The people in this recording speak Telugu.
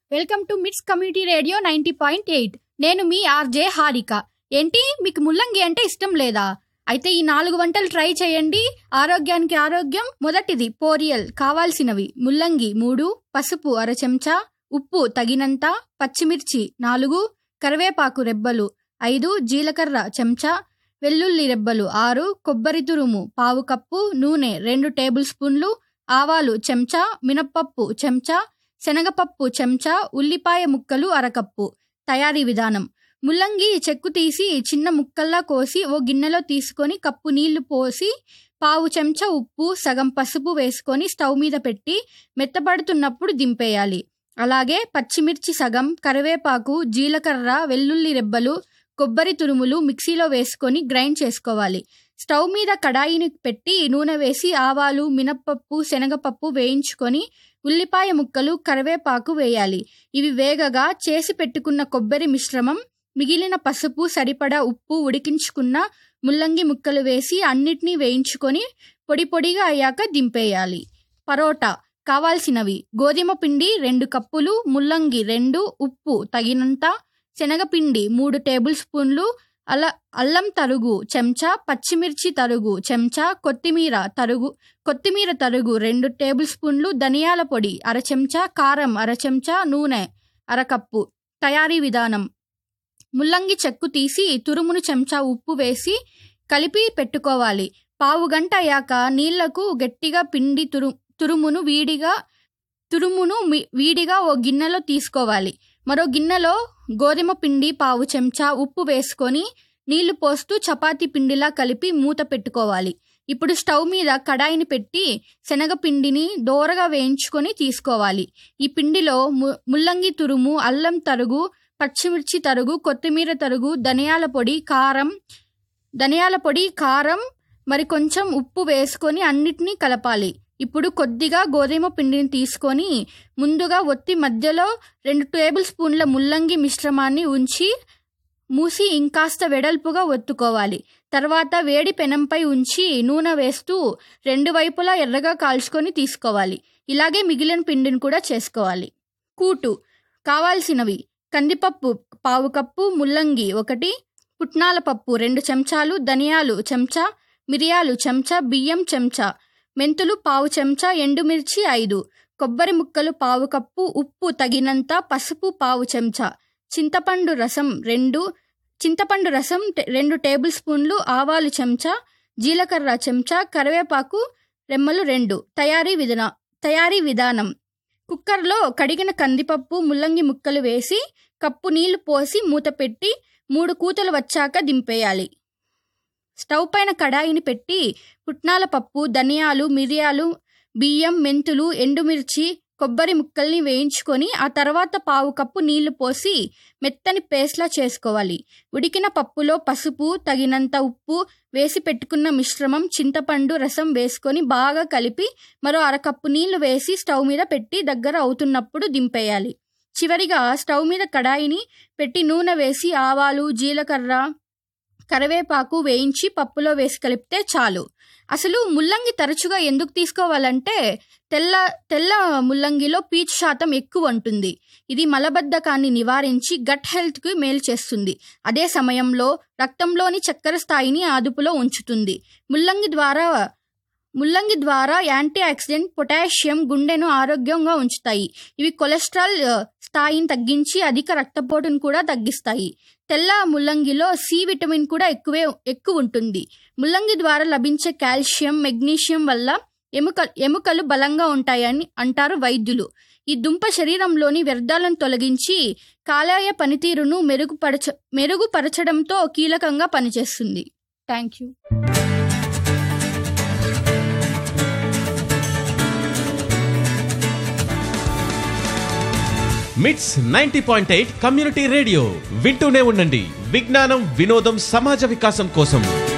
welcome to MITS community radio ninety point eight నేను మీ ఆర్జే హారిక ఏంటి మీకు ముల్లంగి అంటే ఇష్టం లేదా అయితే ఈ నాలుగు వంటలు ట్రై చేయండి ఆరోగ్యానికి ఆరోగ్యం మొదటిది పోరియల్ కావాల్సినవి ముల్లంగి మూడు పసుపు అర చెంచా ఉప్పు తగినంత పచ్చిమిర్చి నాలుగు కరివేపాకు రెబ్బలు ఐదు జీలకర్ర చెంచా వెల్లుల్లి రెబ్బలు ఆరు కొబ్బరి తురుము పావు కప్పు నూనె రెండు టేబుల్ స్పూన్లు ఆవాలు చెంచా మినప్పప్పు చెంచా శనగపప్పు చెంచా ఉల్లిపాయ ముక్కలు అరకప్పు తయారీ విధానం ముల్లంగి చెక్కు తీసి చిన్న ముక్కల్లా కోసి ఓ గిన్నెలో తీసుకొని కప్పు నీళ్లు పోసి పావు చెంచా ఉప్పు సగం పసుపు వేసుకొని స్టవ్ మీద పెట్టి మెత్తపడుతున్నప్పుడు దింపేయాలి అలాగే పచ్చిమిర్చి సగం కరివేపాకు జీలకర్ర వెల్లుల్లి రెబ్బలు కొబ్బరి తురుములు మిక్సీలో వేసుకొని గ్రైండ్ చేసుకోవాలి స్టవ్ మీద కడాయిని పెట్టి నూనె వేసి ఆవాలు మినప్పప్పు శనగపప్పు వేయించుకొని ఉల్లిపాయ ముక్కలు కరివేపాకు వేయాలి ఇవి వేగగా చేసి పెట్టుకున్న కొబ్బరి మిశ్రమం మిగిలిన పసుపు సరిపడా ఉప్పు ఉడికించుకున్న ముల్లంగి ముక్కలు వేసి అన్నిటినీ వేయించుకొని పొడి పొడిగా అయ్యాక దింపేయాలి పరోటా కావాల్సినవి గోధుమ పిండి రెండు కప్పులు ముల్లంగి రెండు ఉప్పు తగినంత శనగపిండి మూడు టేబుల్ స్పూన్లు అల అల్లం తరుగు చెంచా పచ్చిమిర్చి తరుగు చెంచా కొత్తిమీర తరుగు కొత్తిమీర తరుగు రెండు టేబుల్ స్పూన్లు ధనియాల పొడి అర చెంచా కారం అర చెంచా నూనె అరకప్పు తయారీ విధానం ముల్లంగి చెక్కు తీసి తురుమును చెంచా ఉప్పు వేసి కలిపి పెట్టుకోవాలి పావు గంట అయ్యాక నీళ్లకు గట్టిగా పిండి తురు తురుమును వీడిగా తురుమును మి- వీడిగా ఓ గిన్నెలో తీసుకోవాలి మరో గిన్నెలో గోధుమ పిండి పావు చెంచా ఉప్పు వేసుకొని నీళ్లు పోస్తూ చపాతీ పిండిలా కలిపి మూత పెట్టుకోవాలి ఇప్పుడు స్టవ్ మీద కడాయిని పెట్టి శనగపిండిని దోరగా వేయించుకొని తీసుకోవాలి ఈ పిండిలో ము- ముల్లంగి తురుము అల్లం తరుగు పచ్చిమిర్చి తరుగు కొత్తిమీర తరుగు ధనియాల పొడి కారం ధనియాల పొడి కారం మరి కొంచెం ఉప్పు వేసుకొని అన్నిటినీ కలపాలి ఇప్పుడు కొద్దిగా గోధుమ పిండిని తీసుకొని ముందుగా ఒత్తి మధ్యలో రెండు టేబుల్ స్పూన్ల ముల్లంగి మిశ్రమాన్ని ఉంచి మూసి ఇంకాస్త వెడల్పుగా ఒత్తుకోవాలి తర్వాత వేడి పెనంపై ఉంచి నూనె వేస్తూ రెండు వైపులా ఎర్రగా కాల్చుకొని తీసుకోవాలి ఇలాగే మిగిలిన పిండిని కూడా చేసుకోవాలి కూటు కావాల్సినవి కందిపప్పు పావు కప్పు ముల్లంగి ఒకటి పుట్నాల పప్పు రెండు చెంచాలు ధనియాలు చెంచా మిరియాలు చెంచా బియ్యం చెంచా మెంతులు పావు చెంచా ఎండుమిర్చి ఐదు కొబ్బరి ముక్కలు పావు కప్పు ఉప్పు తగినంత పసుపు పావు చెంచా చింతపండు రసం రెండు చింతపండు రసం టె- రెండు టేబుల్ స్పూన్లు ఆవాలు చెంచా జీలకర్ర చెంచా కరివేపాకు రెమ్మలు రెండు తయారీ విధాన తయారీ విధానం కుక్కర్లో కడిగిన కందిపప్పు ముల్లంగి ముక్కలు వేసి కప్పు నీళ్లు పోసి మూత పెట్టి మూడు కూతలు వచ్చాక దింపేయాలి స్టవ్ పైన కడాయిని పెట్టి పుట్నాల పప్పు ధనియాలు మిరియాలు బియ్యం మెంతులు ఎండుమిర్చి కొబ్బరి ముక్కల్ని వేయించుకొని ఆ తర్వాత పావు కప్పు నీళ్లు పోసి మెత్తని పేస్ట్లా చేసుకోవాలి ఉడికిన పప్పులో పసుపు తగినంత ఉప్పు వేసి పెట్టుకున్న మిశ్రమం చింతపండు రసం వేసుకొని బాగా కలిపి మరో అరకప్పు నీళ్లు వేసి స్టవ్ మీద పెట్టి దగ్గర అవుతున్నప్పుడు దింపేయాలి చివరిగా స్టవ్ మీద కడాయిని పెట్టి నూనె వేసి ఆవాలు జీలకర్ర కరివేపాకు వేయించి పప్పులో వేసి కలిపితే చాలు అసలు ముల్లంగి తరచుగా ఎందుకు తీసుకోవాలంటే తెల్ల తెల్ల ముల్లంగిలో పీచు శాతం ఎక్కువ ఉంటుంది ఇది మలబద్ధకాన్ని నివారించి గట్ హెల్త్కి మేలు చేస్తుంది అదే సమయంలో రక్తంలోని చక్కెర స్థాయిని అదుపులో ఉంచుతుంది ముల్లంగి ద్వారా ముల్లంగి ద్వారా యాంటీ ఆక్సిడెంట్ పొటాషియం గుండెను ఆరోగ్యంగా ఉంచుతాయి ఇవి కొలెస్ట్రాల్ ఆ, స్థాయిని తగ్గించి అధిక రక్తపోటును కూడా తగ్గిస్తాయి తెల్ల ముల్లంగిలో సి విటమిన్ కూడా ఎక్కువే ఎక్కువ ఉంటుంది ముల్లంగి ద్వారా లభించే కాల్షియం మెగ్నీషియం వల్ల ఎముక ఎముకలు బలంగా ఉంటాయని అంటారు వైద్యులు ఈ దుంప శరీరంలోని వ్యర్థాలను తొలగించి కాలేయ పనితీరును మెరుగుపరచ మెరుగుపరచడంతో కీలకంగా పనిచేస్తుంది thank you MITS ninety point eight community radio వింటూనే ఉండండి విజ్ఞానం వినోదం సమాజ వికాసం కోసం